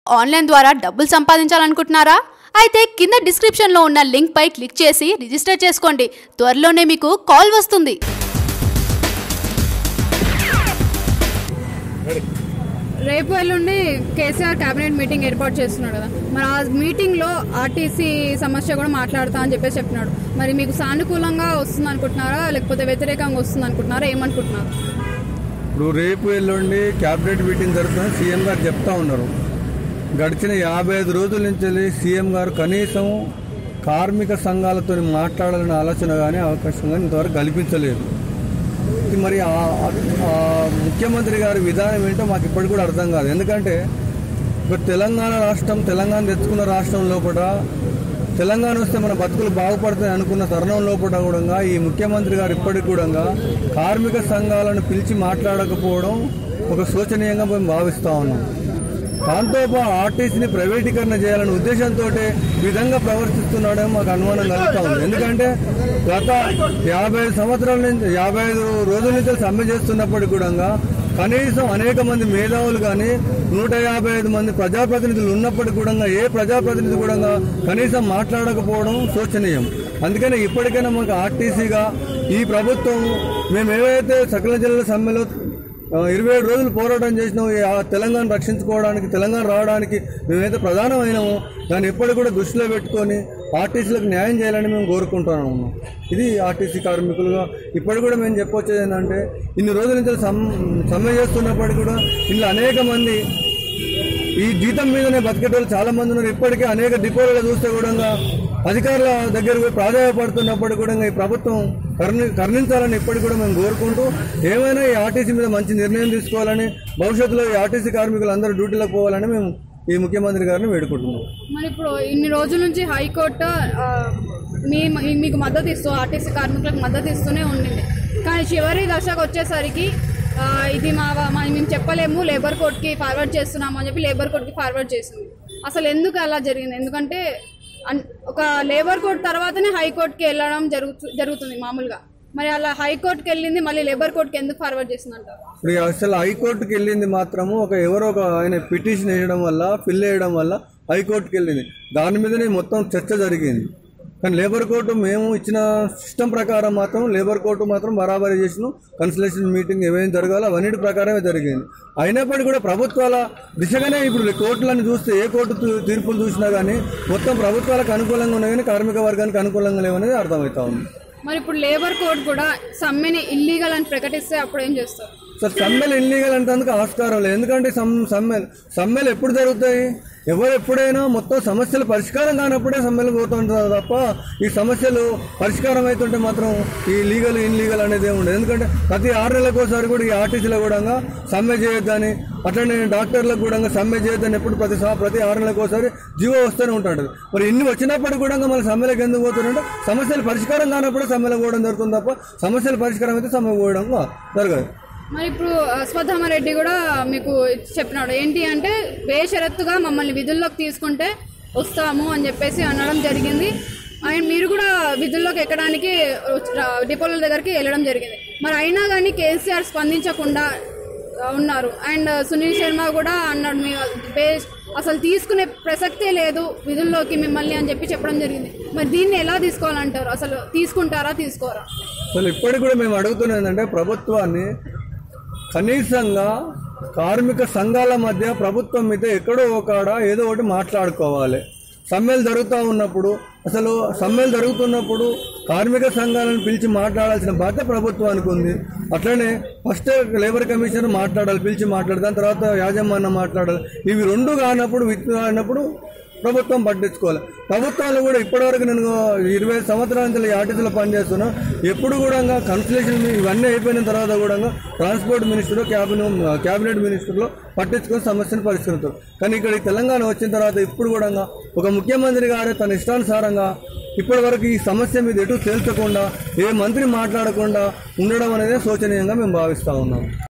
online ద్వారా డబ్బులు సంపాదించాలనుకుంటున్నారా అయితే కింద డిస్క్రిప్షన్లో ఉన్న లింక్ పై క్లిక్ చేసి రిజిస్టర్ చేసుకోండి త్వరలోనే మీకు కాల్ వస్తుంది రేపు ఎల్లుండి కేసీఆర్ కేబినెట్ మీటింగ్ ఏర్పాటు చేస్తున్నాడు కదా మరి ఆ మీటింగ్ లో ఆర్టీసీ సమస్య కూడా మాట్లాడతా అని చెప్పేసి చెప్తున్నాడు మరి మీకు సానుకూలంగా వస్తుంది అనుకుంటున్నారా లేకపోతే వ్యతిరేకంగా వస్తుంది అనుకుంటున్నారా ఏమనుకుంటున్నారు ఇప్పుడు రేపు ఎల్లుండి క్యాబినెట్ మీటింగ్ జరుగుతుందని సీఎం గారు చెప్తా ఉన్నారు గడిచిన యాభై ఐదు రోజుల నుంచి వెళ్ళి సీఎం గారు కనీసం కార్మిక సంఘాలతో మాట్లాడాలనే ఆలోచన కానీ అవకాశం కానీ ఇంతవరకు కల్పించలేదు ఇది మరి ఆ- ఆ ముఖ్యమంత్రి గారి విధానం ఏంటో మాకు ఇప్పటికి కూడా అర్థం కాదు ఎందుకంటే ఇప్పుడు తెలంగాణ రాష్ట్రం తెలంగాణ తెచ్చుకున్న రాష్ట్రం లోపల తెలంగాణ వస్తే మన బతుకులు బాగుపడతాయి అనుకున్న తరుణం లోపల కూడా ఈ ముఖ్యమంత్రి గారు ఇప్పటికి కూడా కార్మిక సంఘాలను పిలిచి మాట్లాడకపోవడం ఒక శోచనీయంగా మేము భావిస్తా ఉన్నాం దాంతో పాటు ఆర్టీసీని ప్రైవేటీకరణ చేయాలనే ఉద్దేశంతో ఈ విధంగా ప్రవర్తిస్తున్నాడేమో మాకు అనుమానం కలుగుతా ఉంది ఎందుకంటే గత యాభై ఐదు సంవత్సరాల నుంచి యాభై ఐదు రోజుల నుంచి సమ్మె చేస్తున్నప్పటికీ కూడా కనీసం అనేక మంది మేధావులు కానీ నూట యాభై ఐదు మంది ప్రజాప్రతినిధులు ఉన్నప్పటికీ కూడా ఏ ప్రజాప్రతినిధి కూడా కనీసం మాట్లాడకపోవడం శోచనీయం అందుకని ఇప్పటికైనా మాకు ఆర్టీసీగా ఈ ప్రభుత్వం మేము ఏవైతే సకల జిల్లాల సమ్మెలో ఆ, ఇరవై ఏడు రోజులు పోరాటం చేసినాం ఈ ఆ తెలంగాణ రక్షించుకోవడానికి తెలంగాణ రావడానికి మేమైతే ప్రధానమైనామో దాన్ని ఎప్పటికి కూడా దృష్టిలో పెట్టుకొని ఆర్టీసీలకు న్యాయం చేయాలని మేము కోరుకుంటున్నాము ఇది ఆర్టీసీ కార్మికులుగా ఇప్పటికి కూడా మేము చెప్పొచ్చేది ఏంటంటే ఇన్ని రోజుల నుంచి సమ్ సమ్మె చేస్తున్నప్పటికీ కూడా ఇందులో అనేక మంది ఈ జీతం మీదనే బతికేటోళ్ళు చాలా మంది ఉన్నారు ఇప్పటికే అనేక డిపోలలో చూస్తే కూడా అధికారుల దగ్గర పోయి ప్రాధాన్యపడుతున్నప్పుడు కూడా ఈ ప్రభుత్వం కర్ణి కర్ణించాలని ఇప్పటికి కూడా మేము కోరుకుంటూ ఏమైనా ఈ ఆర్టీసీ మీద మంచి నిర్ణయం తీసుకోవాలని భవిష్యత్తులో ఈ ఆర్టీసీ కార్మికులు అందరూ డ్యూటీలోకి పోవాలని మేము ఈ ముఖ్యమంత్రి గారిని వేడుకుంటున్నాం మరి ఇప్పుడు ఇన్ని రోజుల నుంచి హైకోర్టు ఆ, మీ మీకు మద్దతు ఇస్తూ ఆర్టీసీ కార్మికులకు మద్దతు ఇస్తూనే ఉండింది కానీ చివరి దశకు వచ్చేసరికి ఆ, ఇది మా మా మేము చెప్పలేము లేబర్ కోర్ట్కి ఫార్వర్డ్ చేస్తున్నాము అని చెప్పి లేబర్ కోర్ట్కి ఫార్వర్డ్ చేసింది అసలు ఎందుకు అలా జరిగింది ఎందుకంటే అన్- ఒక లేబర్ కోర్ట్ తర్వాతనే హైకోర్టుకి వెళ్ళడం జరుగుతు జరుగుతుంది మామూలుగా మరి అలా హైకోర్టుకి వెళ్ళింది మళ్ళీ లేబర్ కోర్ట్కి ఎందుకు ఫార్వర్డ్ చేసిందంటారు ఇప్పుడు ఈ అసలు హైకోర్టుకి వెళ్ళింది మాత్రము ఒక ఎవరో ఒక ఆయన పిటిషన్ వేయడం వల్ల ఫిల్ వేయడం వల్ల హైకోర్టుకి వెళ్ళింది దాని మీదనే మొత్తం చర్చ జరిగింది కానీ లేబర్ కోర్టు మేము ఇచ్చిన సిస్టమ్ ప్రకారం మాత్రం లేబర్ కోర్టు మాత్రం బరాబరి చేసిన కన్సల్టేషన్ మీటింగ్ ఏమేమి జరగాలో అవన్నిటి ప్రకారమే జరిగింది అయినప్పటికీ కూడా ప్రభుత్వాల దిశగానే ఇప్పుడు కోర్టులను చూస్తే ఏ కోర్టు తీ- తీర్పులు చూసినా కానీ మొత్తం ప్రభుత్వాలకు అనుకూలంగా ఉన్నాయి కానీ కార్మిక వర్గానికి అనుకూలంగా లేవనేది అర్థమవుతా ఉంది మరి ఇప్పుడు లేబర్ కోర్ట్ కూడా సమ్మెని ఇల్లీగల్ అని ప్రకటిస్తే అప్పుడు ఏం చేస్తారు సార్ సమ్మెలు ఇల్లీగల్ అంటేందుకు ఆస్కారం లేదు ఎందుకంటే సమ్ సమ్మెలు సమ్మెలు ఎప్పుడు జరుగుతాయి ఎవరు ఎప్పుడైనా మొత్తం సమస్యలు పరిష్కారం కానప్పుడే సమ్మెలు పోతుంటారు తప్ప ఈ సమస్యలు పరిష్కారం అవుతుంటే మాత్రం ఈ లీగల్ ఇన్లీగల్ అనేది ఏమి ఉండదు ఎందుకంటే ప్రతి ఆరు నెలలకు ఒకసారి కూడా ఈ ఆర్టీసీలో కూడా సమ్మె చేయొద్దని అట్లనే డాక్టర్లకు కూడా సమ్మె చేయొద్దని ఎప్పుడు ప్రతి సా- ప్రతి ఆరు నెలలకు ఒకసారి జీవో వస్తూనే ఉంటాడు మరి ఇన్ని వచ్చినప్పటికీ కూడా మళ్ళీ సమ్మెలకు ఎందుకు పోతుందంటే సమస్యలు పరిష్కారం కానప్పుడే సమ్మెలకు పోవడం జరుగుతుంది తప్ప సమస్యలు పరిష్కారం అయితే సమ్మె పోవడం జరగదు మరి ఇప్పుడు అశ్వత్థామరెడ్డి కూడా మీకు చెప్పినాడు ఏంటి అంటే బేషరత్తుగా మమ్మల్ని విధుల్లోకి తీసుకుంటే వస్తాము అని చెప్పేసి అనడం జరిగింది అండ్ మీరు కూడా విధుల్లోకి ఎక్కడానికి డిపోల దగ్గరికి వెళ్ళడం జరిగింది మరి అయినా కానీ కేసీఆర్ స్పందించకుండా ఆ, ఉన్నారు అండ్ సునీల్ శర్మ కూడా అన్నాడు మీ బేస్ అసలు తీసుకునే ప్రసక్తే లేదు విధుల్లోకి మిమ్మల్ని అని చెప్పి చెప్పడం జరిగింది మరి దీన్ని ఎలా తీసుకోవాలంటారు అసలు తీసుకుంటారా తీసుకోరా అసలు ఇప్పటికి కూడా మేము అడుగుతున్నది ఏంటంటే ప్రభుత్వాన్ని కనీసంగా కార్మిక సంఘాల మధ్య ప్రభుత్వం మీద ఎక్కడో ఒకడ ఏదో ఒకటి మాట్లాడుకోవాలి సమ్మెలు జరుగుతూ ఉన్నప్పుడు అసలు సమ్మెలు జరుగుతున్నప్పుడు కార్మిక సంఘాలను పిలిచి మాట్లాడాల్సిన బాధ్యత ప్రభుత్వానికి ఉంది అట్లనే ఫస్ట్ లేబర్ కమిషన్ మాట్లాడాలి పిలిచి మాట్లాడాలి దాని తర్వాత యాజమాన్యం మాట్లాడాలి ఇవి రెండు కానప్పుడు విత్ కానప్పుడు ప్రభుత్వం పట్టించుకోవాలి ప్రభుత్వాలు కూడా ఇప్పటివరకు నేను ఇరవై సంవత్సరాల నుంచి ఈ ఆర్టీసీలో పనిచేస్తున్నా ఎప్పుడు కూడా కన్సలేషన్ ఇవన్నీ అయిపోయిన తర్వాత కూడా ట్రాన్స్పోర్ట్ మినిస్టర్ క్యాబినెట్ క్యాబినెట్ మినిస్టర్లో పట్టించుకొని సమస్యను పరిష్కరిస్తారు కానీ ఇక్కడ ఈ తెలంగాణ వచ్చిన తర్వాత ఇప్పుడు కూడా ఒక ముఖ్యమంత్రి గారు తన ఇష్టానుసారంగా ఇప్పటి వరకు ఈ సమస్య మీద ఎటు తేల్చకుండా ఏ మంత్రి మాట్లాడకుండా ఉండడం అనేది శోచనీయంగా మేము భావిస్తూ ఉన్నాం